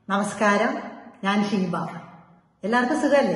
നമസ്കാരം ഞാൻ ഷീബ എല്ലാവർക്കും സുഖമല്ലേ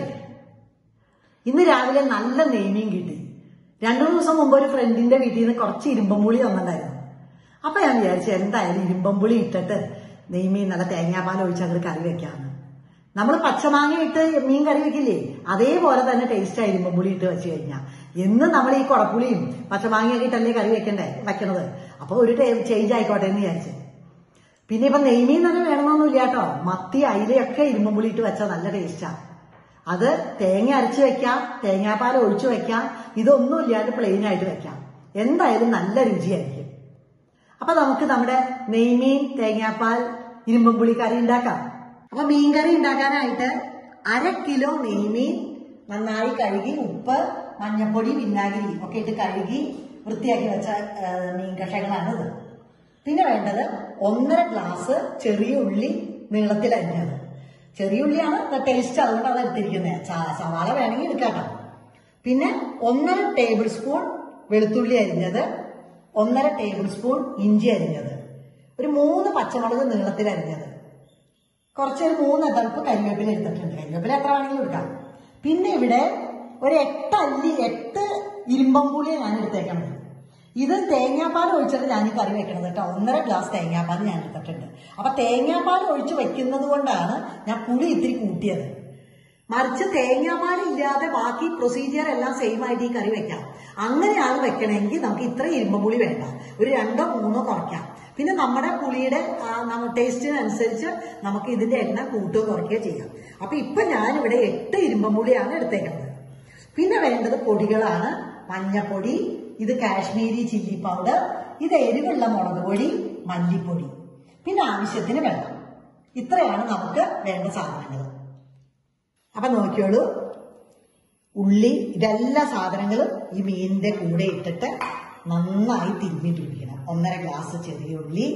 ഇന്ന് രാവിലെ നല്ല നെയ്മീൻ കിട്ടി രണ്ടു ദിവസം മുമ്പ് ഒരു ഫ്രണ്ടിന്റെ വീട്ടിൽ നിന്ന് കുറച്ച് ഇരുമ്പമ്പുളി വന്നിട്ടുണ്ടായിരുന്നു അപ്പൊ ഞാൻ വിചാരിച്ചു എന്തായാലും ഇരുമ്പമ്പുളി ഇട്ടിട്ട് നെയ്മീൻ നല്ല തേങ്ങാപ്പാൽ ഒഴിച്ച് അങ്ങോട്ട് കറി വെക്കാന്ന് നമ്മൾ പച്ചമാങ്ങ ഇട്ട് മീൻ കറി വെക്കില്ലേ അതേപോലെ തന്നെ ടേസ്റ്റ് ആയി ഇരുമ്പമ്പുളി ഇട്ട് വെച്ച് കഴിഞ്ഞാൽ എന്ന് നമ്മൾ ഈ കുടപ്പുളിയും പച്ചമാങ്ങയൊക്കെ ഇട്ടല്ലേ കറി വെക്കണ്ടേ വെക്കണത് അപ്പൊ ഒരു ചേഞ്ച് ആയിക്കോട്ടെ എന്ന് വിചാരിച്ചു പിന്നെ ഇപ്പൊ നെയ്മീൻ തന്നെ വേണമെന്നൊന്നുമില്ല കേട്ടോ മത്തി അയിലയൊക്കെ ഇരുമ്പുളി ഇട്ട് വെച്ചാൽ നല്ല ടേസ്റ്റാ അത് തേങ്ങ അരച്ച് വെക്കാം തേങ്ങാപ്പാൽ ഒഴിച്ചു വെക്കാം ഇതൊന്നും ഇല്ലാണ്ട് പ്ലെയിൻ ആയിട്ട് വെക്കാം എന്തായാലും നല്ല രുചിയായിരിക്കും അപ്പൊ നമുക്ക് നമ്മുടെ നെയ്മീൻ തേങ്ങാപ്പാൽ ഇരുമ്പുളി കറി ഉണ്ടാക്കാം അപ്പൊ മീൻ കറി ഉണ്ടാക്കാനായിട്ട് അര കിലോ നെയ്മീൻ നന്നായി കഴുകി ഉപ്പ് മഞ്ഞപ്പൊടി വിനാഗിരി ഒക്കെ ഇട്ട് കഴുകി വൃത്തിയാക്കി വെച്ച ആ, മീൻ കഷകളാണിത് പിന്നെ വേണ്ടത് ഒന്നര ഗ്ലാസ് ചെറിയ ഉള്ളി നീളത്തിൽ അരിഞ്ഞത് ചെറിയ ഉള്ളിയാണ് ടേസ്റ്റ് അതുകൊണ്ട് അത് എടുത്തിരിക്കുന്നത് ച- സവാള വേണമെങ്കിൽ എടുക്കാട്ടോ പിന്നെ ഒന്നര ടേബിൾ സ്പൂൺ വെളുത്തുള്ളി അരിഞ്ഞത് ഒന്നര ടേബിൾ സ്പൂൺ ഇഞ്ചി അരിഞ്ഞത് ഒരു മൂന്ന് പച്ചമുളക് നീളത്തിൽ അരിഞ്ഞത് കുറച്ചൊരു മൂന്ന് എതൾപ്പ് കരിവേപ്പില എടുത്തിട്ടുണ്ട് കരിവേപ്പില എത്ര വേണമെങ്കിലും എടുക്കാം പിന്നെ ഇവിടെ ഒരു എട്ട് അല്ലി എട്ട് ഇരുമ്പമ്പുളിയെ ഞാൻ എടുത്തേക്കണം ഇത് തേങ്ങാപ്പാൽ ഒഴിച്ചിട്ട് ഞാൻ ഈ കറി വെക്കണത് കേട്ടോ ഒന്നര ഗ്ലാസ് തേങ്ങാപ്പാൽ ഞാൻ എടുത്തിട്ടുണ്ട് അപ്പൊ തേങ്ങാപ്പാൽ ഒഴിച്ച് വെക്കുന്നത് കൊണ്ടാണ് ഞാൻ പുളി ഇത്തിരി കൂട്ടിയത് മറിച്ച് തേങ്ങാപ്പാൽ ഇല്ലാതെ ബാക്കി പ്രൊസീജിയർ എല്ലാം സെയിം ആയിട്ട് ഈ കറി വെക്കാം അങ്ങനെയാണ് വെക്കണമെങ്കിൽ നമുക്ക് ഇത്ര ഇരുമ്പുളി വേണ്ട ഒരു രണ്ടോ മൂന്നോ കുറയ്ക്കാം പിന്നെ നമ്മുടെ പുളിയുടെ ആ, നമ്മ ടേസ്റ്റിനനുസരിച്ച് നമുക്ക് ഇതിന്റെ എണ്ണ കൂട്ടുകയോ കുറയ്ക്കുകയോ ചെയ്യാം അപ്പൊ ഇപ്പൊ ഞാനിവിടെ എട്ട് ഇരുമ്പുളിയാണ് എടുത്തേക്കുന്നത് പിന്നെ വേണ്ടത് പൊടികളാണ് മഞ്ഞപ്പൊടി ഇത് കാശ്മീരി ചില്ലി പൗഡർ ഇത് എരിവുള്ള മുളക് പൊടി മല്ലിപ്പൊടി പിന്നെ ആവശ്യത്തിന് വെള്ളം ഇത്രയാണ് നമുക്ക് വേണ്ട സാധനങ്ങൾ അപ്പൊ നോക്കിയോളൂ ഉള്ളി ഇതെല്ലാ സാധനങ്ങളും ഈ മീനിന്റെ കൂടെ ഇട്ടിട്ട് നന്നായി തിരുമ്മി പിടിപ്പിക്കണം ഒന്നര ഗ്ലാസ് ചെറിയ ഉള്ളി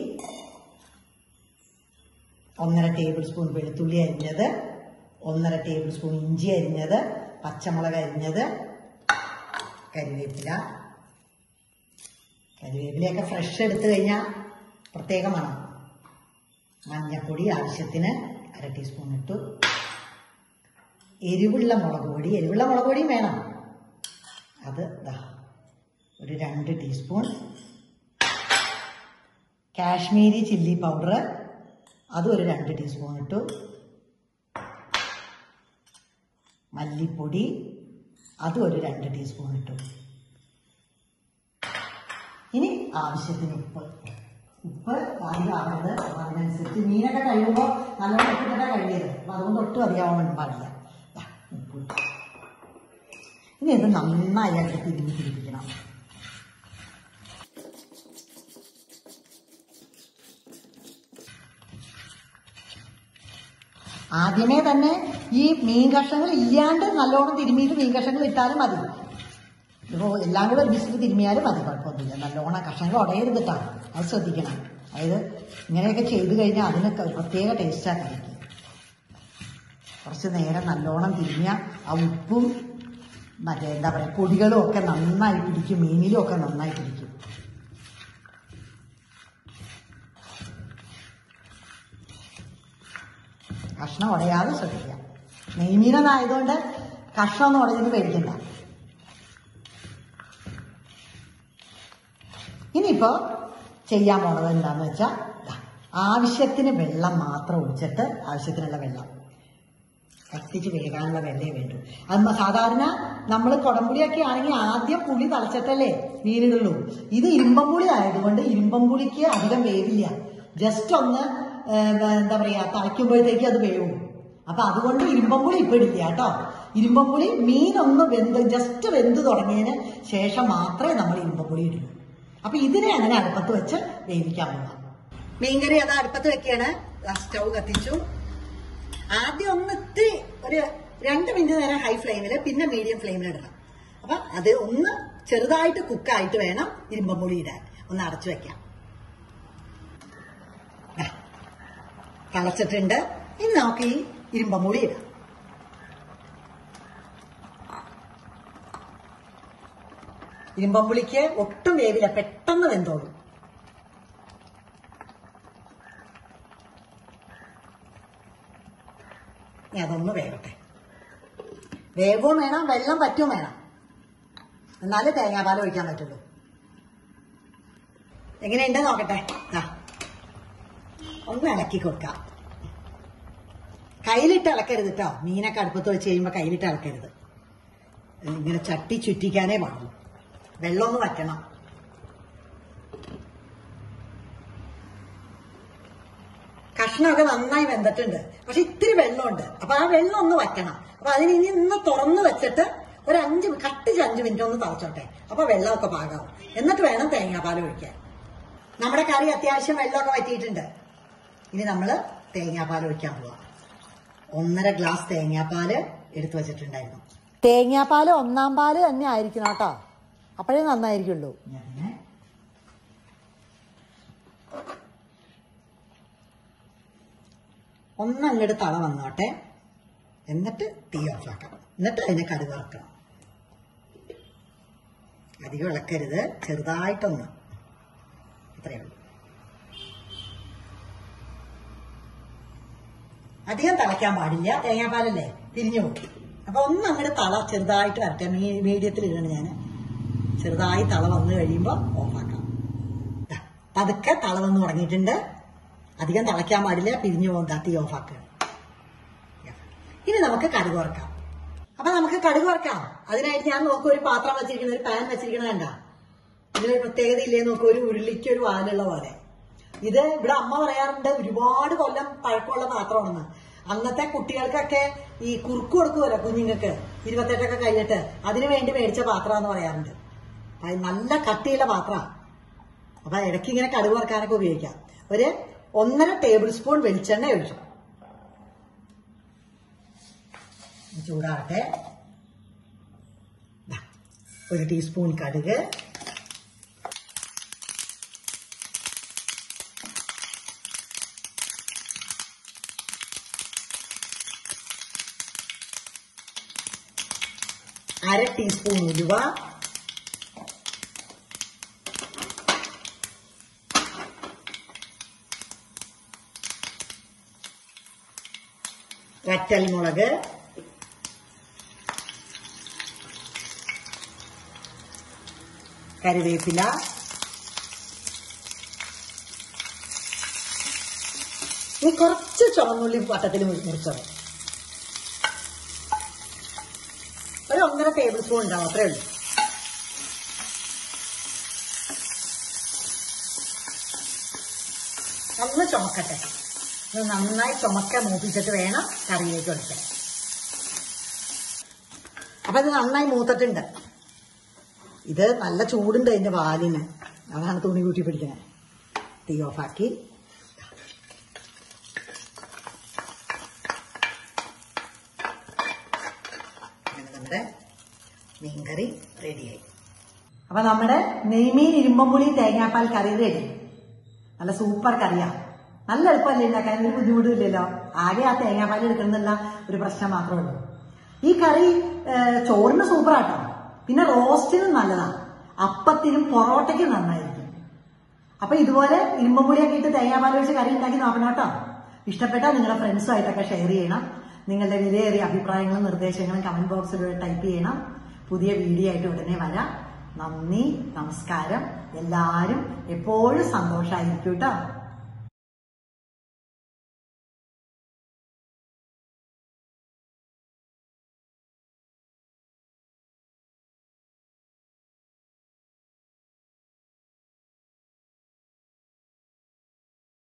ഒന്നര ടേബിൾ സ്പൂൺ വെളുത്തുള്ളി അരിഞ്ഞത് ഒന്നര ടേബിൾ സ്പൂൺ ഇഞ്ചി അരിഞ്ഞത് പച്ചമുളക് അരിഞ്ഞത് കരിവേപ്പില കരിവേപ്പിലയൊക്കെ ഫ്രഷ് എടുത്തു കഴിഞ്ഞാൽ പ്രത്യേകമാണ് മഞ്ഞപ്പൊടി ആവശ്യത്തിന് അര ടീസ്പൂൺ ഇട്ടു എരിവുള്ള മുളക് പൊടി എരിവുള്ള മുളക് പൊടിയും വേണം അത് ദാ ഒരു രണ്ട് ടീസ്പൂൺ കാശ്മീരി ചില്ലി പൗഡർ അതും ഒരു രണ്ട് ടീസ്പൂൺ ഇട്ടു മല്ലിപ്പൊടി അതും ഒരു രണ്ട് ടീസ്പൂൺ ഇട്ടു ഇനി ആവശ്യത്തിന് ഉപ്പ് ഉപ്പ് അധികമാവരുത് അപ്പൊ അതിനനുസരിച്ച് മീനൊക്കെ കഴിയുമ്പോൾ നല്ലോണം ഉപ്പിട്ടാ കഴിയത് അപ്പൊ അതുകൊണ്ട് ഒട്ടും അധികമാവാൻ പാടില്ല ദാ, ഉപ്പ് ഇട്ടു. ഇനി ഇത് നന്നായി അതിൽ തിരുമ്പി തിരിപ്പിക്കണം ആദ്യമേ തന്നെ ഈ മീൻ കഷ്ണങ്ങൾ ഇല്ലാണ്ട് നല്ലോണം തിരുമ്മിയിട്ട് മീൻ കഷ്ണങ്ങൾ ഇട്ടാലും മതി ഇപ്പോൾ എല്ലാം കൂടെ ഒരുമിച്ചിട്ട് തിരുമ്മിയാലും മതി കുഴപ്പമൊന്നുമില്ല നല്ലോണം കഷ്ണങ്ങൾ ഉടയരുതിട്ടാണ് അത് ശ്രദ്ധിക്കണം അതായത് ഇങ്ങനെയൊക്കെ ചെയ്തു കഴിഞ്ഞാൽ അതിനൊക്കെ ഒരു പ്രത്യേക ടേസ്റ്റാണ് കഴിക്കും കുറച്ച് നേരം നല്ലോണം തിരിഞ്ഞ ആ ഉപ്പും മറ്റേ എന്താ പറയുക പൊടികളും ഒക്കെ നന്നായി പിടിക്കും മീനിലും ഒക്കെ നന്നായി പിടിക്കും കഷ്ണം ഉടയാതെ ശ്രദ്ധിക്കാം നെയ്മീനതായതുകൊണ്ട് കഷ്ണം ഒന്നും ഉടഞ്ഞത് പേടിക്കണ്ട ഇനിയിപ്പോ ചെയ്യാൻ പോണത് എന്താന്ന് വെച്ചാൽ ദാ, ആവശ്യത്തിന് വെള്ളം മാത്രം ഒഴിച്ചിട്ട് ആവശ്യത്തിനുള്ള വെള്ളം കത്തിച്ച് വേകാനുള്ള വെള്ളേ വേണ്ടു അത് മ- സാധാരണ നമ്മൾ കുടംപുളിയൊക്കെ ആണെങ്കിൽ ആദ്യം പുളി തളച്ചിട്ടല്ലേ മീനിടുള്ളൂ ഇത് ഇരുമ്പമ്പുളി ആയതുകൊണ്ട് ഇരുമ്പമ്പുളിക്ക് അധികം വേവില്ല ജസ്റ്റ് ഒന്ന് ഏർ, എന്താ പറയാ തളയ്ക്കുമ്പോഴത്തേക്ക് അത് വേവും അപ്പൊ അതുകൊണ്ട് ഇരുമ്പമ്പുളി ഇപ്പൊ ഇടില്ല കേട്ടോ ഇരുമ്പമ്പുളി മീനൊന്ന് വെന്ത് ജസ്റ്റ് വെന്ത് തുടങ്ങിയതിന് ശേഷം മാത്രമേ നമ്മൾ ഇരുമ്പമ്പുളി ഇടുള്ളൂ അപ്പൊ ഇതിനെ അങ്ങനെ അടുപ്പത്ത് വെച്ച് വേവിക്കാൻ പോകാം മീൻകറി അത് അടുപ്പത്ത് വെക്കുകയാണ് സ്റ്റൗ കത്തിച്ചു ആദ്യം ഒന്ന് ഇത്തിരി ഒരു രണ്ട് മിനിറ്റ് നേരം ഹൈ ഫ്ലെയിമിൽ പിന്നെ മീഡിയം ഫ്ലെയിമിൽ ഇടണം അപ്പൊ അത് ഒന്ന് ചെറുതായിട്ട് കുക്കായിട്ട് വേണം ഇരുമ്പമ്പുളി ഇടാൻ ഒന്ന് അടച്ചു വെക്കാം ദാ, തിളച്ചിട്ടുണ്ട് ഇനി നമുക്ക് ഈ ഇരുമ്പമ്പുളി ഇടാം ഇരുമ്പമ്പുളിക്ക് ഒട്ടും വേവില്ല പെട്ടെന്ന് വെന്തോളും ഇനി അതൊന്ന് വേകട്ടെ വേഗവും വേണം വെള്ളം പറ്റും വേണം എന്നാലേ തേങ്ങാപ്പാൽ ഒഴിക്കാൻ പറ്റുള്ളൂ എങ്ങനെയുണ്ട് നോക്കട്ടെ ദാ ഒന്ന് ഇളക്കി കൊടുക്കാം കയ്യിലിട്ട് ഇളക്കരുത് കേട്ടോ മീനൊക്കെ അടുപ്പത്ത് വെച്ച് കഴിയുമ്പോൾ കയ്യിലിട്ട് ഇളക്കരുത് ഇങ്ങനെ ചട്ടി ചുറ്റിക്കാനേ പാടുള്ളൂ വെള്ളം ഒന്ന് വറ്റണം കഷ്ണമൊക്കെ നന്നായി വെന്തിട്ടുണ്ട് പക്ഷെ ഇത്തിരി വെള്ളമുണ്ട് അപ്പൊ ആ വെള്ളം ഒന്ന് വറ്റണം അപ്പൊ അതിന് ഇനി ഒന്ന് തുറന്നു വെച്ചിട്ട് ഒരു അഞ്ച് കട്ടിച്ച് അഞ്ച് മിനിറ്റ് ഒന്ന് തളച്ചോട്ടെ അപ്പൊ വെള്ളമൊക്കെ പാകാവും എന്നിട്ട് വേണം തേങ്ങാപ്പാൽ ഒഴിക്കാൻ നമ്മുടെ കറി അത്യാവശ്യം വെള്ളമൊക്കെ വറ്റിയിട്ടുണ്ട് ഇനി നമ്മള് തേങ്ങാപ്പാൽ ഒഴിക്കാൻ പോവാം ഒന്നര ഗ്ലാസ് തേങ്ങാപ്പാല് എടുത്തു വെച്ചിട്ടുണ്ടായിരുന്നു തേങ്ങാപ്പാല് ഒന്നാം പാല് തന്നെ ആയിരിക്കണം കേട്ടോ അപ്പോഴേ നന്നായിരിക്കുള്ളൂ ഇനി അതിനെ ഒന്ന് അങ്ങോട്ട് തള വന്നോട്ടെ എന്നിട്ട് തീ ഓഫാക്കാം എന്നിട്ട് അതിനെ കടുക് വറക്കണം അധികം ഇളക്കരുത് ചെറുതായിട്ടൊന്ന് ഇത്രയേ ഉള്ളൂ അധികം തിളയ്ക്കാൻ പാടില്ല തേങ്ങാപ്പാലല്ലേ തിരിഞ്ഞു പോകും അപ്പൊ ഒന്ന് അങ്ങോട്ട് തള ചെറുതായിട്ട് വരട്ടെ മീ- മീഡിയത്തിൽ ഇടണം ഞാൻ ചെറുതായി തള വന്നു കഴിയുമ്പോൾ ഓഫാക്കാം ദാ, പതുക്കെ തള വന്ന് തുടങ്ങിയിട്ടുണ്ട് അധികം തിളയ്ക്കാൻ പാടില്ല പിരിഞ്ഞു പോകും ദാ, തീ ഓഫാക്കുക ഇനി നമുക്ക് കടുക് വറക്കാം അപ്പൊ നമുക്ക് കടുക് വറക്കാം അതിനായിട്ട് ഞാൻ നോക്കും ഒരു പാത്രം വെച്ചിരിക്കുന്നത് ഒരു പാൻ വെച്ചിരിക്കുന്നത് കണ്ട ഇതിനൊരു പ്രത്യേകത ഇല്ലേ നോക്കൂ ഒരു ഉരുളിക്ക് ഒരു വാലുള്ള പോലെ ഇത് ഇവിടെ അമ്മ പറയാറുണ്ട് ഒരുപാട് കൊല്ലം പഴക്കമുള്ള പാത്രമാണെന്ന് അന്നത്തെ കുട്ടികൾക്കൊക്കെ ഈ കുറുക്ക് കൊടുക്കുമല്ലോ കുഞ്ഞുങ്ങൾക്ക് ഇരുപത്തെട്ടൊക്കെ കഴിഞ്ഞിട്ട് അതിനു വേണ്ടി മേടിച്ച പാത്രമാന്ന് പറയാറുണ്ട് അത് നല്ല കട്ടിയുള്ള പാത്രമാണ് അപ്പൊ ഇടയ്ക്ക് ഇങ്ങനെ കടുക് വറക്കാനൊക്കെ ഉപയോഗിക്കാം ഒരു ഒന്നര ടേബിൾ സ്പൂൺ വെളിച്ചെണ്ണ ഒഴിച്ചു ചൂടാകട്ടെ ദാ, ഒരു ടീസ്പൂൺ കടുക് അര ടീസ്പൂൺ ഉലുവ വറ്റൽമുളക് കറിവേപ്പില ഇനി കുറച്ച് ചുവന്നുള്ളി വട്ടത്തിൽ മുറിച്ചത് ഒരു ഒന്നര ടേബിൾ സ്പൂൺ ഉണ്ടാവും അത്രേ ഉള്ളൂ ഒന്ന് ചുമക്കട്ടെ ഇത് നന്നായി ചുമക്ക മൂപ്പിച്ചിട്ട് വേണം കറിയിലേക്ക് ഒഴിക്കാൻ അപ്പൊ ഇത് നന്നായി മൂത്തിട്ടുണ്ട് ഇത് നല്ല ചൂടുണ്ട് അതിന്റെ പാലിന് അതാണ് തുണി കൂട്ടി പിടിക്കുന്നത് തീ ഓഫാക്കി അങ്ങനെ നമ്മുടെ മീൻകറി റെഡിയായി അപ്പൊ നമ്മുടെ നെയ്മീൻ ഇരുമ്പമ്പുളി തേങ്ങാപ്പാൽ കറി റെഡി നല്ല സൂപ്പർ കറിയാ നല്ല എളുപ്പമല്ലേ ഉണ്ടാക്കാൻ ഒരു ബുദ്ധിമുട്ടില്ലല്ലോ ആകെ ആ തേങ്ങാപ്പാൽ എടുക്കുന്നില്ല ഒരു പ്രശ്നം മാത്രമേ ഉള്ളൂ ഈ കറി ഏഹ്, ചോറിന് സൂപ്പറാട്ടോ പിന്നെ റോസ്റ്റിനും നല്ലതാണ് അപ്പത്തിനും പൊറോട്ടയ്ക്കും നന്നായിരിക്കും അപ്പൊ ഇതുപോലെ ഇരുമ്പുപൊടിയൊക്കെ ഇട്ട് തേങ്ങാപ്പാൽ വെച്ച് കറി ഉണ്ടാക്കി നോക്കണം കേട്ടോ ഇഷ്ടപ്പെട്ടാൽ നിങ്ങളുടെ ഫ്രണ്ട്സുമായിട്ടൊക്കെ ഷെയർ ചെയ്യണം നിങ്ങളുടെ വിലയേറിയ അഭിപ്രായങ്ങളും നിർദ്ദേശങ്ങളും കമന്റ് ബോക്സിലൂടെ ടൈപ്പ് ചെയ്യണം പുതിയ വീഡിയോ ആയിട്ട് ഉടനെ വരാം നന്ദി നമസ്കാരം എല്ലാവരും എപ്പോഴും സന്തോഷമായിരിക്കും കേട്ടോ